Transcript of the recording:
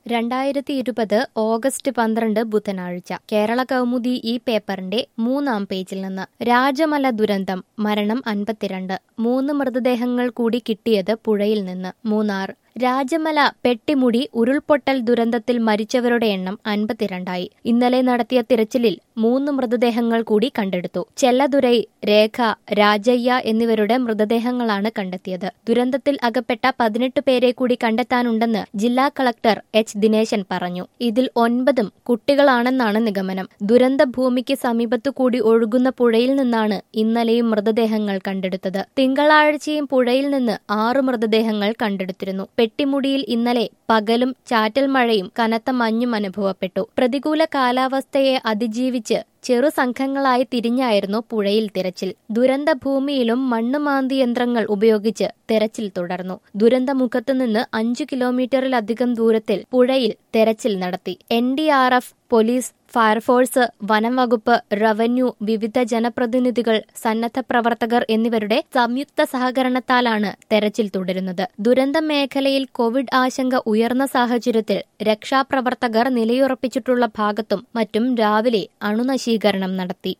രണ്ടായിരത്തി ഇരുപത് ഓഗസ്റ്റ് പന്ത്രണ്ട് ബുധനാഴ്ച കേരള കൗമുദി ഈ പേപ്പറിന്റെ മൂന്നാം പേജിൽ നിന്ന് രാജമല ദുരന്തം മരണം അൻപത്തിരണ്ട് മൂന്ന് മൃതദേഹങ്ങൾ കൂടി കിട്ടിയത് പുഴയിൽ നിന്ന് മൂന്നാർ രാജമല പെട്ടിമുടി ഉരുൾപൊട്ടൽ ദുരന്തത്തിൽ മരിച്ചവരുടെ എണ്ണം അൻപത്തിരണ്ടായി ഇന്നലെ നടത്തിയ തിരച്ചിലിൽ മൂന്ന് മൃതദേഹങ്ങൾ കൂടി കണ്ടെടുത്തു ചെല്ലദുരൈ രേഖ രാജയ്യ എന്നിവരുടെ മൃതദേഹങ്ങളാണ് കണ്ടെത്തിയത് ദുരന്തത്തിൽ അകപ്പെട്ട പതിനെട്ട് പേരെ കൂടി കണ്ടെത്താനുണ്ടെന്ന് ജില്ലാ കളക്ടർ എച്ച് ദിനേശൻ പറഞ്ഞു ഇതിൽ ഒൻപതും കുട്ടികളാണെന്നാണ് നിഗമനം ദുരന്ത ഭൂമിക്ക് സമീപത്തു കൂടി ഒഴുകുന്ന പുഴയിൽ നിന്നാണ് ഇന്നലെയും മൃതദേഹങ്ങൾ കണ്ടെടുത്തത് തിങ്കളാഴ്ചയും പുഴയിൽ നിന്ന് ആറ് മൃതദേഹങ്ങൾ കണ്ടെടുത്തിരുന്നു പെട്ടിമുടിയിൽ ഇന്നലെ പകലും ചാറ്റൽ മഴയും കനത്ത മഞ്ഞും അനുഭവപ്പെട്ടു പ്രതികൂല കാലാവസ്ഥയെ അതിജീവിച്ച് ചെറു സംഘങ്ങളായി തിരിഞ്ഞായിരുന്നു പുഴയിൽ തിരച്ചിൽ ദുരന്ത ഭൂമിയിലും മണ്ണുമാന്തി യന്ത്രങ്ങൾ ഉപയോഗിച്ച് തെരച്ചിൽ തുടർന്നു ദുരന്തമുഖത്തു നിന്ന് അഞ്ചു കിലോമീറ്ററിലധികം ദൂരത്തിൽ പുഴയിൽ തെരച്ചിൽ നടത്തി N D R F police fire force വനം വകുപ്പ് റവന്യൂ വിവിധ ജനപ്രതിനിധികൾ സന്നദ്ധ പ്രവർത്തകർ എന്നിവരുടെ സംയുക്ത സഹകരണത്താലാണ് തെരച്ചിൽ തുടരുന്നത് ദുരന്ത മേഖലയിൽ കോവിഡ് ആശങ്ക ഉയർന്ന സാഹചര്യത്തിൽ രക്ഷാപ്രവർത്തകർ നിലയുറപ്പിച്ചിട്ടുള്ള ഭാഗത്തും മറ്റും രാവിലെ അണുനശീകരണം നടത്തി